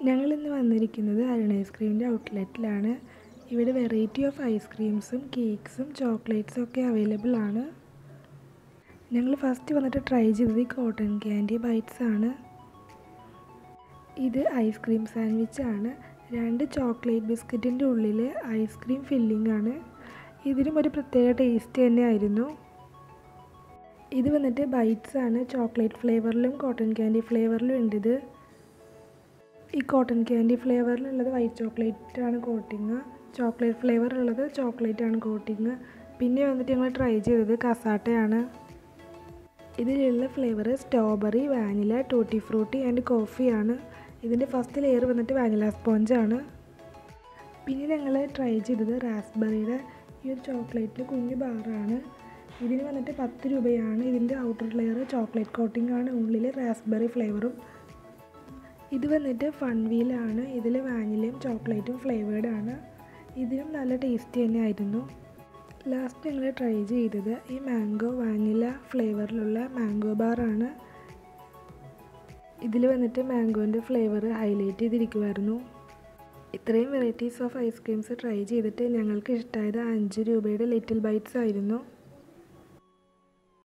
ഞങ്ങൾ ഇന്ന് വന്നിരിക്കുന്നത് അരുൺ ഐസ്ക്രീമിൻ്റെ ഔട്ട്ലെറ്റിലാണ് ഇവിടെ വെറൈറ്റി ഓഫ് ഐസ്ക്രീംസും കേക്ക്സും ചോക്ലേറ്റ്സും ഒക്കെ അവൈലബിൾ ആണ് ഞങ്ങൾ ഫസ്റ്റ് വന്നിട്ട് ട്രൈ ചെയ്തത് ഈ കോട്ടൺ ക്യാൻഡി ബൈറ്റ്സ് ആണ് ഇത് ഐസ്ക്രീം സാൻഡ്വിച്ച് ആണ് രണ്ട് ചോക്ലേറ്റ് ബിസ്ക്കറ്റിൻ്റെ ഉള്ളിൽ ഐസ്ക്രീം ഫില്ലിംഗ് ആണ് ഇതിനും ഒരു പ്രത്യേക ടേസ്റ്റ് തന്നെയായിരുന്നു ഇത് വന്നിട്ട് ബൈറ്റ്സ് ആണ് ചോക്ലേറ്റ് ഫ്ലേവറിലും കോട്ടൺ ക്യാൻഡി ഫ്ലേവറിലും ഉണ്ട് ഇത് ഈ കോട്ടൺ ക്യാൻഡി ഫ്ലേവറിലുള്ളത് വൈറ്റ് ചോക്ലേറ്റ് ആണ് കോട്ടിങ് ചോക്ലേറ്റ് ഫ്ലേവർ ഉള്ളത് ചോക്ലേറ്റ് ആണ് കോട്ടിങ് പിന്നെ വന്നിട്ട് ഞങ്ങൾ ട്രൈ ചെയ്തത് കസാട്ടയാണ് ഇതിലുള്ള flavour strawberry vanilla tutti frutti and കോഫിയാണ് ഇതിൻ്റെ ഫസ്റ്റ് ലെയർ വന്നിട്ട് വാനില സ്പോഞ്ചാണ് പിന്നെ ഞങ്ങൾ ട്രൈ ചെയ്തത് റാസ്ബെറിയുടെ ഈ ഒരു ചോക്ലേറ്റിൽ കുഞ്ഞു ബാറാണ് ഇതിന് വന്നിട്ട് പത്ത് രൂപയാണ് ഇതിൻ്റെ ഔട്ടർ ലെയർ ചോക്ലേറ്റ് കോട്ടിംഗ് ആണ് ഉള്ളിൽ റാസ്ബെറി ഫ്ലേവറും ഇത് വന്നിട്ട് ഫൺ വീലാണ് ഇതിൽ വാനിലയും ചോക്ലേറ്റും ഫ്ലേവേർഡ് ആണ് ഇതിനും നല്ല ടേസ്റ്റി തന്നെ ആയിരുന്നു ലാസ്റ്റ് ഞങ്ങൾ ട്രൈ ചെയ്തത് ഈ മാംഗോ വാനില ഫ്ലേവറിലുള്ള മാംഗോ ബാറാണ് ഇതിൽ വന്നിട്ട് മാംഗോൻ്റെ ഫ്ലേവർ ഹൈലൈറ്റ് ചെയ്തിരിക്കുമായിരുന്നു ഇത്രയും വെറൈറ്റീസ് ഓഫ് ഐസ്ക്രീംസ് ട്രൈ ചെയ്തിട്ട് ഞങ്ങൾക്ക് ഇഷ്ടമായത് അഞ്ച് രൂപയുടെ ലിറ്റിൽ ബൈറ്റ്സ് ആയിരുന്നു